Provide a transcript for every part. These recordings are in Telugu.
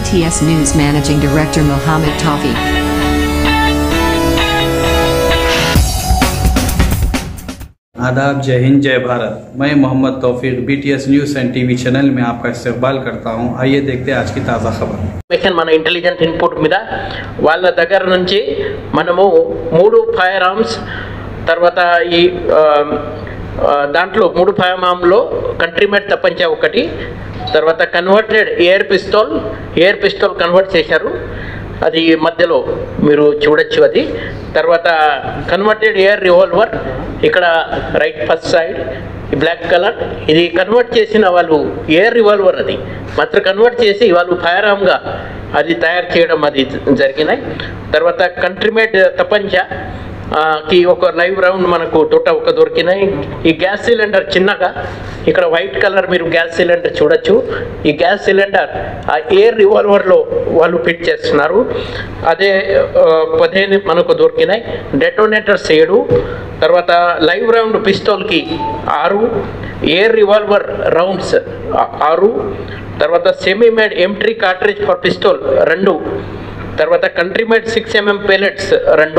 BTS News Managing Director Mohammed Tawfiq. आदाब जय हिंद जय भारत मैं Mohammad Taufiq BTS news and TV channel में आपका इस्तकबाल करता हूं आइए देखते हैं आज की ताज़ा खबर ఇన్ఫర్మేషన్ మన ఇంటెలిజెంట్ ఇన్పుట్ మీద వాళ్ళ దగ్గర నుంచి మనము మూడు ఫైర్ ఆర్మ్స్ తర్వాత ఈ ఆ, ఆ, దాంట్లో మూడు ఫైర్ ఆర్మ్లో కంట్రీమేట్ తప్పంచా ఒకటి తర్వాత converted air pistol air pistol convert చేశారు అది మధ్యలో మీరు చూడొచ్చు అది తర్వాత కన్వర్టెడ్ ఎయిర్ రివాల్వర్ ఇక్కడ రైట్ ఫస్ట్ సైడ్ ఈ బ్లాక్ కలర్ ఇది కన్వర్ట్ చేసిన వాళ్ళు ఎయిర్ రివాల్వర్ అది మాత్రం కన్వర్ట్ చేసి వాళ్ళు ఫైర్ ఆర్మ్గా అది తయారు చేయడం అది జరిగినాయి తర్వాత కంట్రీమేట్ తపంచ ఆ, కి ఒక లైవ్ రౌండ్ మనకు తోట ఒక దొరికినాయి ఈ గ్యాస్ సిలిండర్ చిన్నగా ఇక్కడ వైట్ కలర్ మీరు గ్యాస్ సిలిండర్ చూడొచ్చు ఈ గ్యాస్ సిలిండర్ ఆ ఎయిర్ రివాల్వర్లో వాళ్ళు ఫిట్ చేస్తున్నారు అదే ఆ, పదిహేను మనకు దొరికినాయి డెటోనేటర్స్ ఏడు తర్వాత లైవ్ రౌండ్ పిస్తోల్కి ఆరు ఎయిర్ రివాల్వర్ రౌండ్స్ ఆ- ఆరు తర్వాత సెమీ మేడ్ ఎంట్రీ కార్ట్రేజ్ ఫర్ పిస్తోల్ రెండు తర్వాత country made six MM pellets రెండు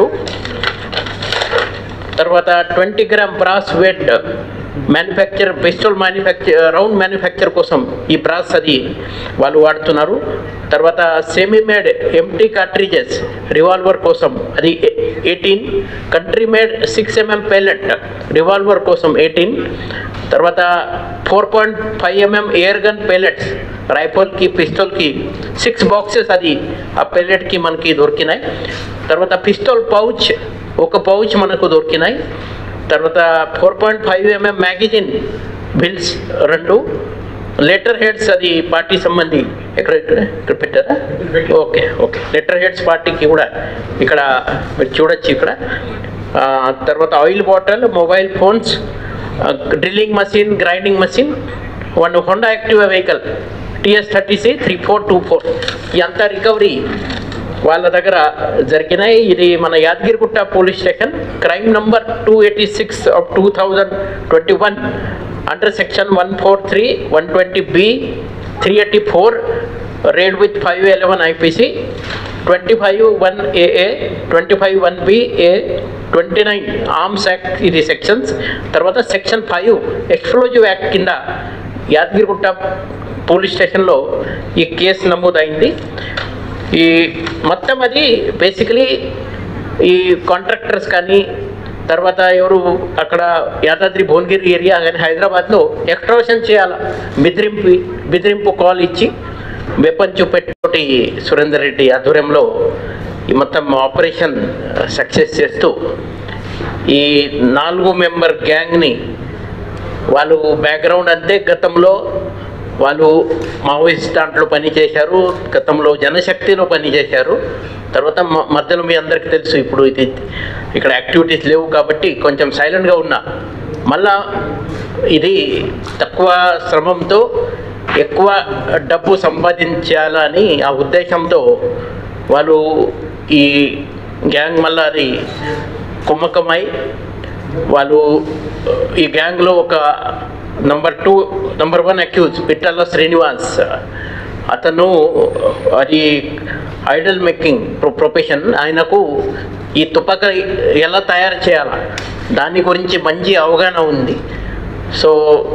తర్వాత twenty gram brass wet manufacture pistol manufacture round manufacture కోసం ఈ బ్రాస్ అది వాళ్ళు వాడుతున్నారు తర్వాత semi made empty cartridges revolver కోసం అది eighteen country made six MM pellet revolver కోసం ఎయిటీన్ తర్వాత four point five MM air gun pellets రైఫల్కి పిస్తోల్కి సిక్స్ బాక్సెస్ అది ఆ పెల్లెట్కి మనకి దొరికినాయి తర్వాత పిస్తోల్ పౌచ్ ఒక పౌచ్ మనకు దొరికినాయి తర్వాత four point five MM magazine bills రెండు లెటర్ హెడ్స్ అది పార్టీ సంబంధి ఎక్కడ ఇక్కడ ఇక్కడ పెట్టారా ఓకే ఓకే లెటర్ హెడ్స్ పార్టీకి కూడా ఇక్కడ మీరు చూడొచ్చు ఇక్కడ ఆ, తర్వాత oil bottle mobile phones drilling machine grinding machine one Honda Activa vehicle TS thirty C three four two four ఇదంతా రికవరీ వాళ్ళ దగ్గర జరిగినాయి ఇది మన Yadagirigutta police station crime number two eighty six of two thousand twenty one under section one four three one twenty B three eighty four read with five eleven IPC twenty five one A A twenty five one B A twenty nine arms act ఇది సెక్షన్స్ తర్వాత సెక్షన్ ఫైవ్ ఎక్స్ప్లోజివ్ యాక్ట్ కింద యాదగిరిగుట్ట పోలీస్ స్టేషన్లో ఈ కేసు నమోదైంది ఈ మొత్తం అది బేసికలీ ఈ కాంట్రాక్టర్స్ కానీ తర్వాత ఎవరు అక్కడ యాదాద్రి భువనగిరి ఏరియా కానీ హైదరాబాద్లో ఎక్స్ట్రాషన్ చేయాలి బెదిరింపు బెదిరింపు కాల్ ఇచ్చి వెపన్ చూపెట్టి సురేందర్ రెడ్డి ఆధ్వర్యంలో ఈ మొత్తం ఆపరేషన్ సక్సెస్ చేస్తూ ఈ నాలుగు మెంబర్ గ్యాంగ్ని వాళ్ళు బ్యాక్గ్రౌండ్ అంతే గతంలో వాళ్ళు మావోయిస్ట్ దాంట్లో పనిచేశారు గతంలో జనశక్తిలో పనిచేశారు తర్వాత మ- మధ్యలో మీ అందరికీ తెలుసు ఇప్పుడు ఇది ఇక్కడ యాక్టివిటీస్ లేవు కాబట్టి కొంచెం సైలెంట్గా ఉన్నా మళ్ళా ఇది తక్కువ శ్రమంతో ఎక్కువ డబ్బు సంపాదించాలని ఆ ఉద్దేశంతో వాళ్ళు ఈ గ్యాంగ్ మళ్ళా అది కుమ్మకమై వాళ్ళు ఈ గ్యాంగ్లో ఒక number two number one accused Pittala Srinivas అతను అది ఐడల్ మేకింగ్ ప్రొఫెషన్ ఆయనకు ఈ తుపక ఎలా తయారు చేయాలా దాని గురించి మంచి అవగాహన ఉంది సో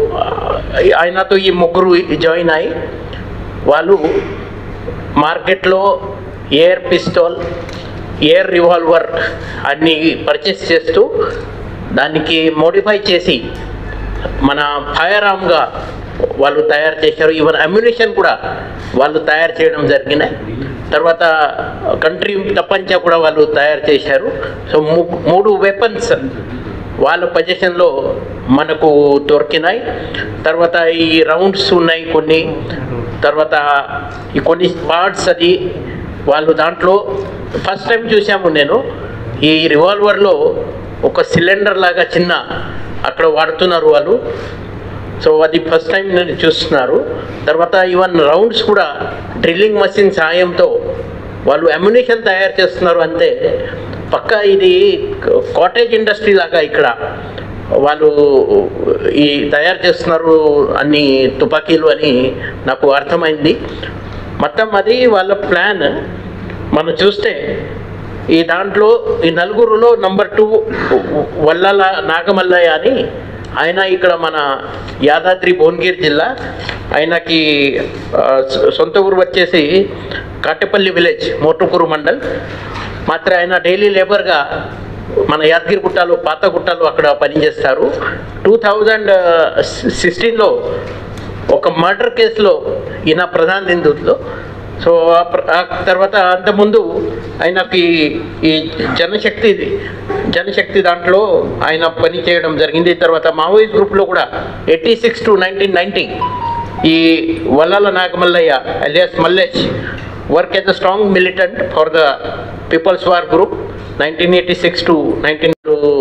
ఆయనతో ఈ ముగ్గురు జాయిన్ అయ్యి వాళ్ళు మార్కెట్లో ఎయిర్ పిస్తోల్ ఎయిర్ రివాల్వర్ అన్ని పర్చేస్ చేస్తూ దానికి మోడిఫై చేసి మన ఫైర్ ఆర్మ్గా వాళ్ళు తయారు చేశారు ఈవెన్ అమ్యునేషన్ కూడా వాళ్ళు తయారు చేయడం జరిగినాయి తర్వాత కంట్రీ తప్పంచా కూడా వాళ్ళు తయారు చేశారు సో ము- మూడు వెపన్స్ వాళ్ళ పొజిషన్లో మనకు దొరికినాయి తర్వాత ఈ రౌండ్స్ ఉన్నాయి కొన్ని తర్వాత ఈ కొన్ని పార్ట్స్ అది వాళ్ళు దాంట్లో ఫస్ట్ టైం చూసాము నేను ఈ రివాల్వర్లో ఒక సిలిండర్ లాగా చిన్న అక్కడ వాడుతున్నారు వాళ్ళు సో అది ఫస్ట్ టైం నేను చూస్తున్నారు తర్వాత ఈవెన్ రౌండ్స్ కూడా డ్రిల్లింగ్ మషిన్ సాయంతో వాళ్ళు అమ్యునేషన్ తయారు చేస్తున్నారు అంతే పక్క ఇది కాటేజ్ ఇండస్ట్రీ లాగా ఇక్కడ వాళ్ళు ఈ తయారు చేస్తున్నారు అన్ని తుపాకీలు అని నాకు అర్థమైంది మొత్తం అది వాళ్ళ ప్లాన్ మనం చూస్తే ఈ దాంట్లో ఈ నలుగురులో నంబర్ టూ వల్లల నాగమల్లయ్య అని ఆయన ఇక్కడ మన యాదాద్రి భువనగిరి జిల్లా ఆయనకి ఆ, సొ- సొంత ఊరు వచ్చేసి కాటేపల్లి విలేజ్ మోటుకూరు మండల్ మాత్రం ఆయన డైలీ లేబర్గా మన యాదగిరి గుట్టాలు పాత గుట్టాలు అక్కడ పనిచేస్తారు టూ థౌజండ్ సిక్స్టీన్లో ఒక మర్డర్ కేసులో ఈయన ప్రధాన నిందితులు సో ఆ ప్ర- ఆ తర్వాత అంతకుముందు ఆయనకి ఈ జనశక్తి జనశక్తి దాంట్లో ఆయన పని చేయడం జరిగింది తర్వాత మావోయిస్ట్ గ్రూప్లో కూడా eighty six to nineteen ninety ఈ Vallala Nagamallaiah alias Mallesh work as a strong militant for the People's War Group nineteen eighty six to nineteen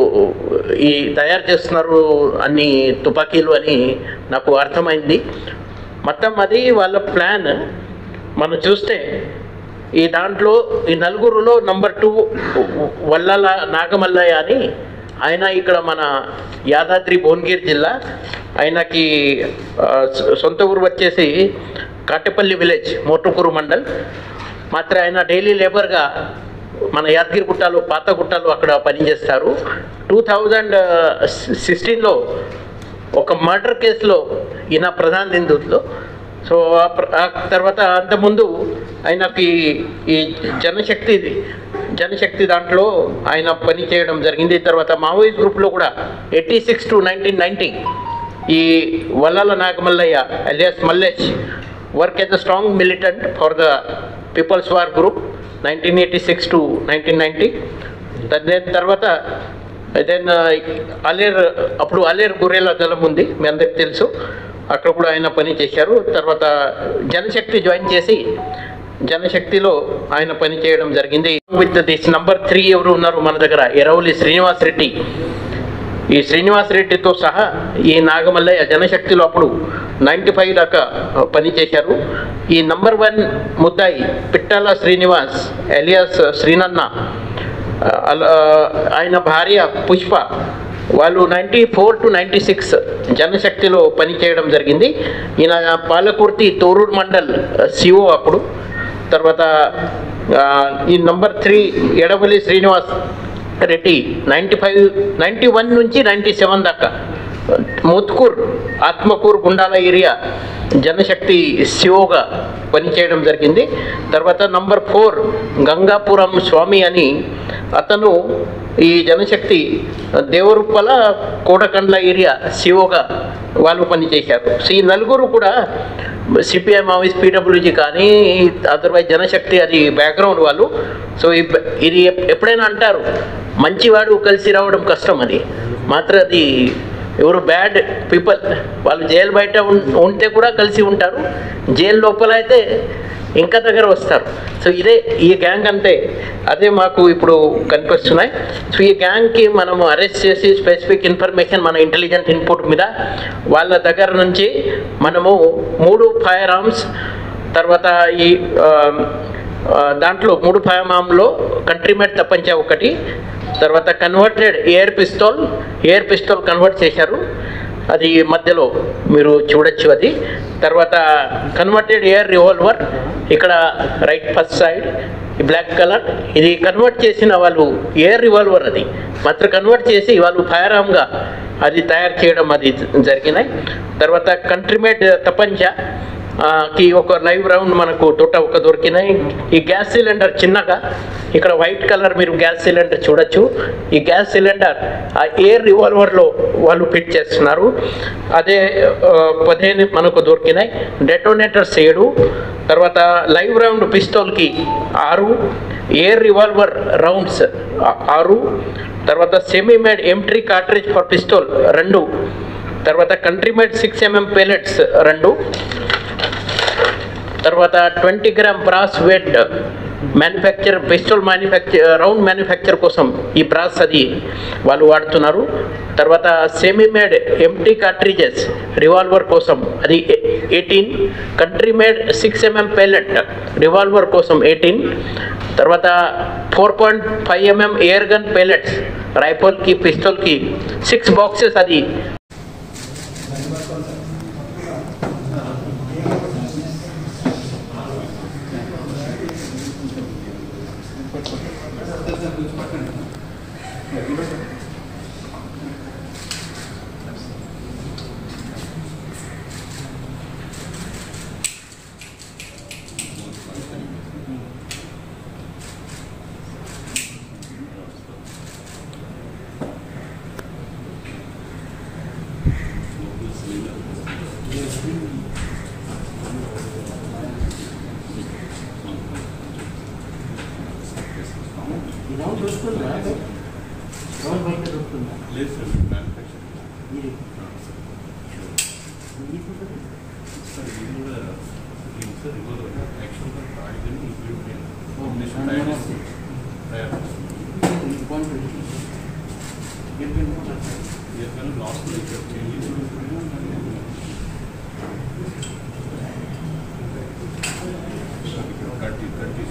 ఈ తయారు చేస్తున్నారు అన్ని తుపాకీలు అని నాకు అర్థమైంది మొత్తం అది వాళ్ళ ప్లాన్ మనం చూస్తే ఈ దాంట్లో ఈ నలుగురులో నంబర్ టూ వల్లల నాగమల్లయ్య అని ఆయన ఇక్కడ మన యాదాద్రి భువనగిరి జిల్లా ఆయనకి ఆ, సొ- సొంత ఊరు వచ్చేసి కాటేపల్లి విలేజ్ మోటుకూరు మండల్ మాత్రం ఆయన డైలీ లేబర్గా మన యాదగిరి గుట్టాలు పాత గుట్టాలు అక్కడ పనిచేస్తారు టూ థౌజండ్ సిక్స్టీన్లో ఒక మర్డర్ కేసులో ఈయన ప్రధాన నిందితులు సో ఆ ప్ర- ఆ తర్వాత అంతకుముందు ఆయనకి ఈ జనశక్తి జనశక్తి దాంట్లో ఆయన పని చేయడం జరిగింది తర్వాత మావోయిస్ట్ గ్రూప్లో కూడా eighty six to nineteen ninety ఈ Vallala Nagamallaiah alias Mallesh work as a strong militant for the People's War Group nineteen eighty six to nineteen ninety దాని తర్వాత దెన్ అలేర్ అప్పుడు అలేర్ గొర్రెల దళం ఉంది మీ అందరికి తెలుసు అక్కడ కూడా ఆయన పని చేశారు తర్వాత జనశక్తి జాయిన్ చేసి జనశక్తిలో ఆయన పని చేయడం జరిగింది విత్ దిస్ నంబర్ త్రీ ఎవరు ఉన్నారు మన దగ్గర ఎరవలి శ్రీనివాస్ రెడ్డి ఈ శ్రీనివాస్ రెడ్డితో సహా ఈ నాగమల్లయ్య జనశక్తిలో అప్పుడు నైంటీ ఫైవ్ దాకా పనిచేశారు ఈ నంబర్ వన్ ముద్దాయి పిట్టాల శ్రీనివాస్ ఎలియాస్ శ్రీనన్న ఆ, అలా ఆయన భార్య పుష్ప వాళ్ళు ninety four to ninety six జనశక్తిలో పనిచేయడం జరిగింది ఈయన పాలకుర్తి తోరూరు మండల్ సిఓ అప్పుడు తర్వాత ఆ, ఈ number three Edavalli Srinivas Reddy ninety five ninety one నుంచి నైంటీ సెవెన్ దాకా ముత్కూర్ ఆత్మకూర్ గుండాల ఏరియా జనశక్తి సిఓగా పనిచేయడం జరిగింది తర్వాత నంబర్ ఫోర్ గంగాపురం స్వామి అని అతను ఈ జనశక్తి దేవరుప్పల కోటకండ్ల ఏరియా సిఓగా వాళ్ళు పనిచేశారు సో ఈ నలుగురు కూడా సిపిఐ మావీస్ పీడబ్ల్యూజీ కానీ అదర్వైజ్ జనశక్తి అది బ్యాక్గ్రౌండ్ వాళ్ళు సో ఈ బ- ఇది ఎప్- ఎప్పుడైనా అంటారు మంచివాడు కలిసి రావడం కష్టం అది మాత్రం అది ఎవరు బ్యాడ్ పీపుల్ వాళ్ళు జైలు బయట ఉన్- ఉంటే కూడా కలిసి ఉంటారు జైలు లోపల అయితే ఇంకా దగ్గర వస్తారు సో ఇదే ఈ గ్యాంగ్ అంతే అదే మాకు ఇప్పుడు కనిపిస్తున్నాయి సో ఈ గ్యాంగ్కి మనము అరెస్ట్ చేసి స్పెసిఫిక్ ఇన్ఫర్మేషన్ మన ఇంటెలిజెంట్ ఇన్పుట్ మీద వాళ్ళ దగ్గర నుంచి మనము మూడు ఫైర్ ఆర్మ్స్ తర్వాత ఈ ఆ, ఆ, దాంట్లో మూడు ఫైర్ ఆర్మ్లో కంట్రీమేట్ తప్పంచా ఒకటి తర్వాత converted air pistol air pistol convert చేశారు అది మధ్యలో మీరు చూడొచ్చు అది తర్వాత కన్వర్టెడ్ ఎయిర్ రివాల్వర్ ఇక్కడ రైట్ ఫస్ట్ సైడ్ ఈ బ్లాక్ కలర్ ఇది కన్వర్ట్ చేసిన వాళ్ళు ఎయిర్ రివాల్వర్ అది మాత్రం కన్వర్ట్ చేసి వాళ్ళు ఫైర్ ఆర్మ్గా అది తయారు చేయడం అది జరిగినాయి తర్వాత కంట్రీమేట్ తపంచ ఆ, కి ఒక లైవ్ రౌండ్ మనకు తోట ఒక దొరికినాయి ఈ గ్యాస్ సిలిండర్ చిన్నగా ఇక్కడ వైట్ కలర్ మీరు గ్యాస్ సిలిండర్ చూడొచ్చు ఈ గ్యాస్ సిలిండర్ ఆ ఎయిర్ రివాల్వర్లో వాళ్ళు ఫిట్ చేస్తున్నారు అదే ఆ, పదిహేను మనకు దొరికినాయి డెటోనేటర్స్ ఏడు తర్వాత లైవ్ రౌండ్ పిస్తోల్కి ఆరు ఎయిర్ రివాల్వర్ రౌండ్స్ ఆ- ఆరు తర్వాత సెమీ మేడ్ ఎంట్రీ కార్ట్రిజ్ ఫర్ పిస్తోల్ రెండు తర్వాత country made six MM pellets రెండు తర్వాత twenty gram brass wet manufacture pistol manufacture round manufacture కోసం ఈ బ్రాస్ అది వాళ్ళు వాడుతున్నారు తర్వాత semi made empty cartridges revolver కోసం అది eighteen country made six MM pellet revolver కోసం ఎయిటీన్ తర్వాత four point five MM air gun pellets రైఫల్కి పిస్టల్కి సిక్స్ బాక్సెస్ అది లేదు సార్ మ్యానుఫ్యాక్చర్ సార్ ఇది కూడా ఇది సార్ ఇది కూడా యాక్చువల్గా తాడిదని ఇంక్లూడ్ కాంబినేషన్ తయారు తయారు కానీ లాస్ట్ చేంజ్ కట్టి కట్టి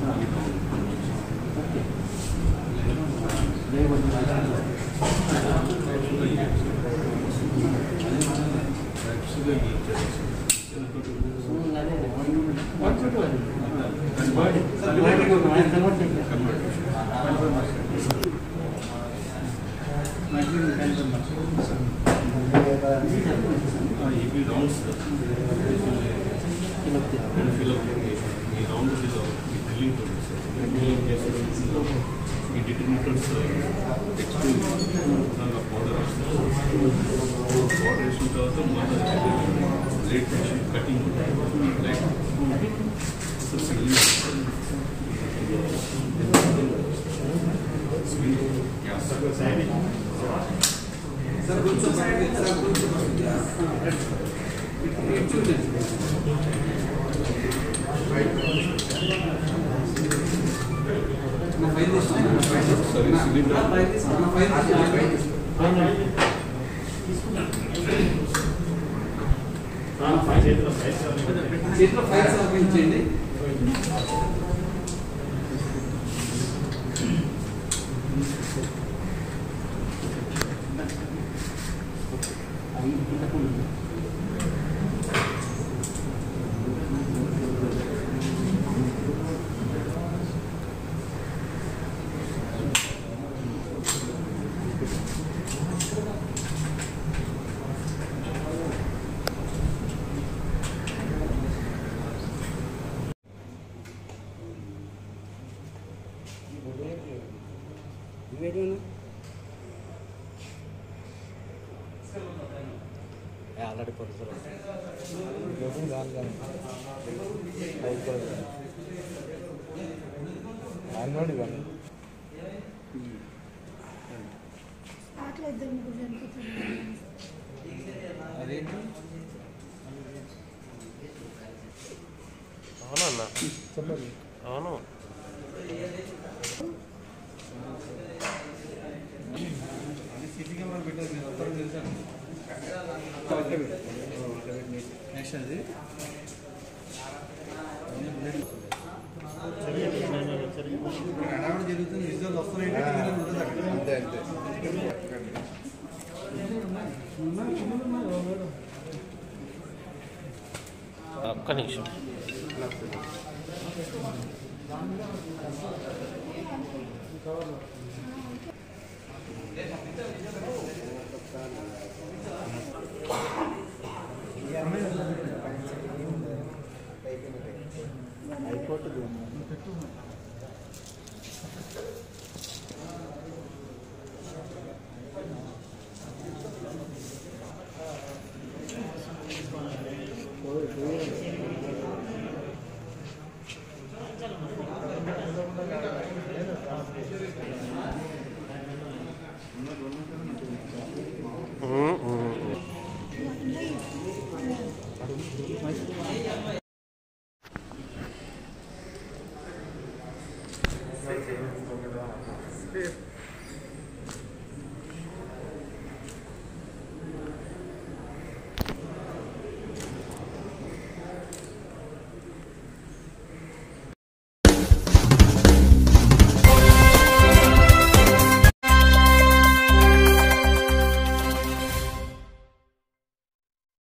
ఇవి రౌండ్స్ ఫిల్అప్ ఈ రౌండ్ ఈ డ్రిల్లింగ్ డ్రిల్లింగ్ చేసే ఈ డిటర్మినేటర్స్ టెక్స్ట్ పౌడర్ పౌడర్ వేసిన తర్వాత మళ్ళీ రేట్ కటింగ్ లైట్ చేతిలో ఫైల్ సమర్పించండి ఆల్రెడీ పొరుసలు అన్నోడి కానీ అట్లా ఇద్దరు ముగ్గురు చనిపోతున్నారు అదేంటి అవునన్నా చెప్పండి అవును సిటీ కెమెరా పెట్టారు మీరు అందరూ తెలుసాను నెక్స్ట్ అది హడావిడి జరుగుతుంది విజువల్ వస్తున్నాయి ఉంటుంది అక్కడ అంతే అంతే ఒక్క నిమిషం హైకోర్టు